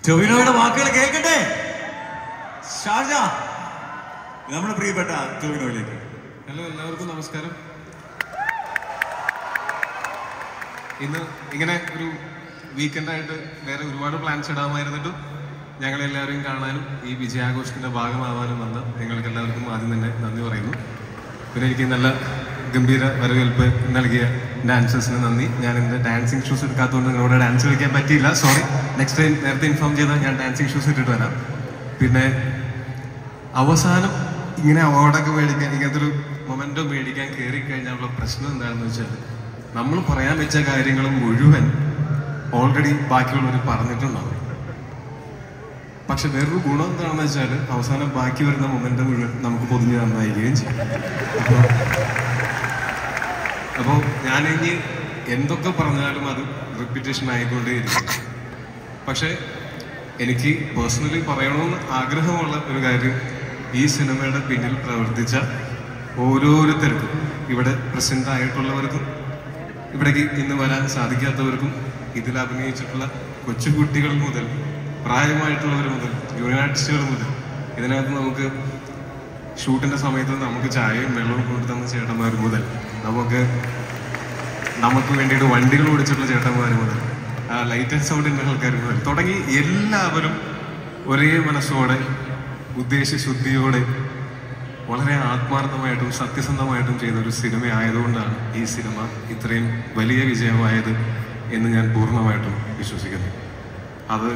ടൊവിനോയുടെ വാക്കുകൾ കേൾക്കട്ടെ ഷാർജ നമ്മുടെ പ്രിയപ്പെട്ട ടൊവിനോയിലേക്ക് ഹലോ എല്ലാവർക്കും നമസ്കാരം ഇന്ന് ഇങ്ങനെ ഒരു വീക്കെൻഡായിട്ട് വേറെ ഒരുപാട് പ്ലാൻസ് ഇടാമായിരുന്നിട്ടും ഞങ്ങളെല്ലാവരെയും കാണാനും ഈ വിജയാഘോഷത്തിന്റെ ഭാഗമാവാനും വന്ന നിങ്ങൾക്ക് എല്ലാവർക്കും ആദ്യം തന്നെ നന്ദി പറയുന്നു പിന്നെ എനിക്ക് നല്ല ഗംഭീര വരവേൽപ്പ് നൽകിയ ഡാൻസേഴ്സിന് നന്ദി ഞാൻ ഇന്ന് ഡാൻസിങ് ഷൂസ് എടുക്കാത്തതുകൊണ്ട് നിങ്ങളോട് ഡാൻസ് കളിക്കാൻ പറ്റിയില്ല സോറി നെക്സ്റ്റ് ടൈം നേരത്തെ ഇൻഫോം ചെയ്താൽ ഞാൻ ഡാൻസിങ് ഷൂസ് ഇട്ടിട്ട് വരാം പിന്നെ അവസാനം ഇങ്ങനെ അവാർഡൊക്കെ മേടിക്കാൻ ഇങ്ങനത്തെ ഒരു മൊമെന്റോ മേടിക്കാൻ കയറി കഴിഞ്ഞാലുള്ള പ്രശ്നം എന്താണെന്ന് വെച്ചാൽ നമ്മൾ പറയാൻ വെച്ച കാര്യങ്ങൾ മുഴുവൻ ഓൾറെഡി ബാക്കിയുള്ളവർ പറഞ്ഞിട്ടുണ്ടാവും പക്ഷെ വേറൊരു ഗുണം എന്താണെന്ന് വെച്ചാൽ അവസാനം ബാക്കി വരുന്ന മൊമെന്റ് മുഴുവൻ നമുക്ക് പൊതിഞ്ഞ് നന്നായിരിക്കുകയും ചെയ്യും അപ്പോൾ അപ്പോൾ ഞാൻ ഇനി എന്തൊക്കെ പറഞ്ഞാലും അത് റിപ്പീറ്റേഷൻ ആയിക്കൊണ്ടേയിരിക്കും പക്ഷെ എനിക്ക് പേഴ്സണലി പറയണമെന്ന് ആഗ്രഹമുള്ള ഒരു കാര്യം ഈ സിനിമയുടെ പിന്നിൽ പ്രവർത്തിച്ച ഓരോരുത്തർക്കും ഇവിടെ പ്രസന്റ് ആയിട്ടുള്ളവർക്കും ഇവിടേക്ക് ഇന്ന് വരാൻ സാധിക്കാത്തവർക്കും ഇതിൽ അഭിനയിച്ചിട്ടുള്ള കൊച്ചുകുട്ടികൾ മുതൽ പ്രായമായിട്ടുള്ളവർ മുതൽ യൂണിയൻ ആർട്ടിസ്റ്റുകൾ മുതൽ ഇതിനകത്ത് നമുക്ക് ഷൂട്ടിന്റെ സമയത്ത് നമുക്ക് ചായയും വെള്ളവും കൊണ്ടുതന്ന ചേട്ടന്മാർ മുതൽ നമുക്ക് നമുക്ക് വേണ്ടിയിട്ട് വണ്ടികൾ ഓടിച്ചിട്ടുള്ള ചേട്ടന്മാർ മുതൽ ആ ലൈറ്റ് ആൻഡ് സൗണ്ടിന്റെ ആൾക്കാർ മുതൽ തുടങ്ങി എല്ലാവരും ഒരേ മനസ്സോടെ ഉദ്ദേശശുദ്ധിയോടെ വളരെ ആത്മാർത്ഥമായിട്ടും സത്യസന്ധമായിട്ടും ചെയ്ത ഒരു സിനിമ ആയതുകൊണ്ടാണ് ഈ സിനിമ ഇത്രയും വലിയ വിജയമായത് എന്ന് ഞാൻ പൂർണ്ണമായിട്ടും വിശ്വസിക്കുന്നു അത്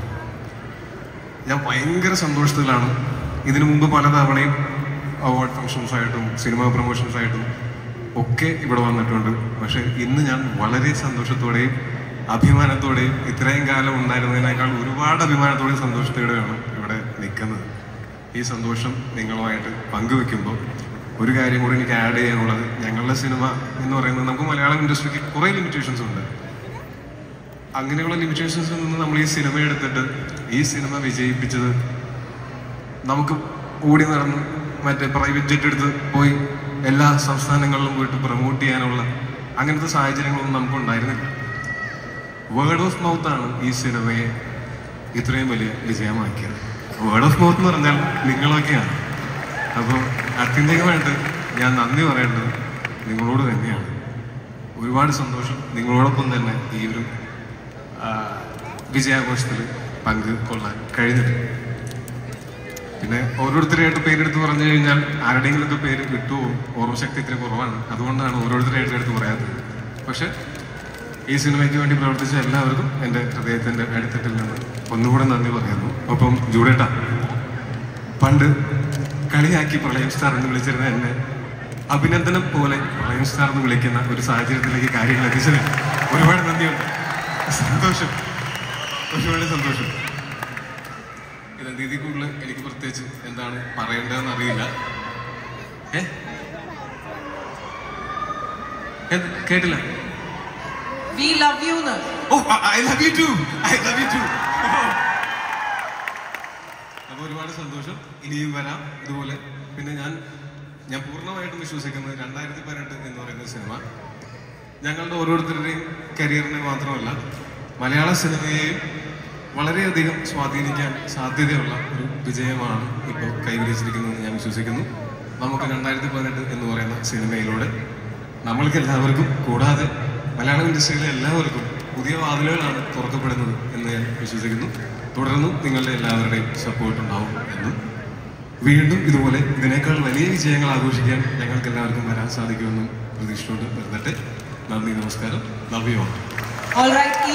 ഞാൻ ഭയങ്കര സന്തോഷത്തിലാണ് ഇതിനു മുമ്പ് പലതവണയും അവാർഡ് ഫംഗ്ഷൻസ് ആയിട്ടും സിനിമ പ്രൊമോഷൻസ് ആയിട്ടും ഒക്കെ ഇവിടെ വന്നിട്ടുണ്ട് പക്ഷെ ഇന്ന് ഞാൻ വളരെ സന്തോഷത്തോടെയും അഭിമാനത്തോടെയും ഇത്രയും കാലം ഉണ്ടായിരുന്നതിനേക്കാൾ ഒരുപാട് അഭിമാനത്തോടെയും സന്തോഷത്തോടെയാണ് ഇവിടെ നിൽക്കുന്നത് ഈ സന്തോഷം നിങ്ങളുമായിട്ട് പങ്കുവെക്കുമ്പോൾ ഒരു കാര്യം കൂടി എനിക്ക് ആഡ് ചെയ്യാനുള്ളത് ഞങ്ങളുടെ സിനിമ എന്ന് പറയുന്നത് നമുക്ക് മലയാളം ഇൻഡസ്ട്രിക്ക് കുറേ ലിമിറ്റേഷൻസ് ഉണ്ട് അങ്ങനെയുള്ള ലിമിറ്റേഷൻസിൽ നിന്ന് നമ്മൾ ഈ സിനിമ എടുത്തിട്ട് ഈ സിനിമ വിജയിപ്പിച്ചത് നമുക്ക് ഓടി നടന്ന് മറ്റേ പ്രൈവറ്റ് ജെറ്റ് എടുത്ത് പോയി എല്ലാ സംസ്ഥാനങ്ങളിലും പോയിട്ട് പ്രൊമോട്ട് ചെയ്യാനുള്ള അങ്ങനത്തെ സാഹചര്യങ്ങളൊന്നും നമുക്ക് ഉണ്ടായിരുന്നില്ല വേർഡ് ഓഫ് മൗത്ത് ആണ് ഈ സിനിമയെ ഇത്രയും വലിയ വിജയമാക്കിയത് വേർഡ് ഓഫ് മൗത്ത് എന്ന് പറഞ്ഞാൽ നിങ്ങളൊക്കെയാണ് അപ്പോൾ ആത്യന്തികമായിട്ട് ഞാൻ നന്ദി പറയേണ്ടത് നിങ്ങളോട് തന്നെയാണ് ഒരുപാട് സന്തോഷം നിങ്ങളോടൊപ്പം തന്നെ ഈ ഒരു ആ, വിജയാഘോഷത്തിൽ പങ്ക് കൊള്ളാൻ കഴിഞ്ഞിട്ട് പിന്നെ ഓരോരുത്തരായിട്ട് പേരെടുത്ത് പറഞ്ഞു കഴിഞ്ഞാൽ ആരുടെയെങ്കിലുമൊക്കെ പേര് കിട്ടുമോ ഓർമ്മശക്തി ഇത്തിരി കുറവാണ് അതുകൊണ്ടാണ് ഓരോരുത്തരായിട്ട് എടുത്ത് പറയാത്തത് പക്ഷെ ഈ സിനിമയ്ക്ക് വേണ്ടി പ്രവർത്തിച്ച എല്ലാവർക്കും എൻ്റെ ഹൃദയത്തിന്റെ അടിത്തട്ടിൽ നിന്ന് ഒന്നുകൂടെ നന്ദി പറയുന്നു ഒപ്പം ജൂഡേട്ട പണ്ട് കളിയാക്കി പ്രളയം സ്റ്റാർ എന്ന് വിളിച്ചിരുന്ന എന്നെ അഭിനന്ദനം പോലെ പ്രളയം സ്റ്റാർ എന്ന് വിളിക്കുന്ന ഒരു സാഹചര്യത്തിലേക്ക് കാര്യങ്ങൾ എത്തിച്ചത് ഒരുപാട് നന്ദിയുണ്ട് സന്തോഷം ഒരുപാട് സന്തോഷം ഇത് ഇതിൽ കൂടുതൽ എനിക്ക് പ്രത്യേകിച്ച് എന്താണ് പറയേണ്ടതെന്ന് അറിയില്ല ഏ എന്ത്? കേട്ടില്ല വി ലവ് യു എന്ന് oh I love you too I love you too അപ്പൊ ഒരുപാട് സന്തോഷം ഇനിയും വരാം ഇതുപോലെ പിന്നെ ഞാൻ ഞാൻ പൂർണ്ണമായിട്ടും വിശ്വസിക്കുന്നത് രണ്ടായിരത്തി പതിനെട്ട് എന്ന് പറയുന്ന സിനിമ ഞങ്ങളുടെ ഓരോരുത്തരുടെയും കരിയറിനെ മാത്രമല്ല മലയാള സിനിമയെയും വളരെയധികം സ്വാധീനിക്കാൻ സാധ്യതയുള്ള ഒരു വിജയമാണ് ഇപ്പോൾ കൈവരിച്ചിരിക്കുന്നതെന്ന് ഞാൻ വിശ്വസിക്കുന്നു നമുക്ക് രണ്ടായിരത്തി പതിനെട്ട് എന്ന് പറയുന്ന സിനിമയിലൂടെ നമ്മൾക്ക് എല്ലാവർക്കും കൂടാതെ മലയാളം ഇൻഡസ്ട്രിയിലെ എല്ലാവർക്കും പുതിയ വാതിലുകളാണ് തുറക്കപ്പെടുന്നത് എന്ന് ഞാൻ വിശ്വസിക്കുന്നു തുടർന്നും നിങ്ങളുടെ എല്ലാവരുടെയും സപ്പോർട്ട് ഉണ്ടാവും എന്നും വീണ്ടും ഇതുപോലെ ഇതിനേക്കാൾ വലിയ വിജയങ്ങൾ ആഘോഷിക്കാൻ ഞങ്ങൾക്ക് എല്ലാവർക്കും വരാൻ സാധിക്കുമെന്നും പ്രതീക്ഷിച്ചുകൊണ്ട് വരുന്നട്ടെ നന്ദി നമസ്കാരം love you all all right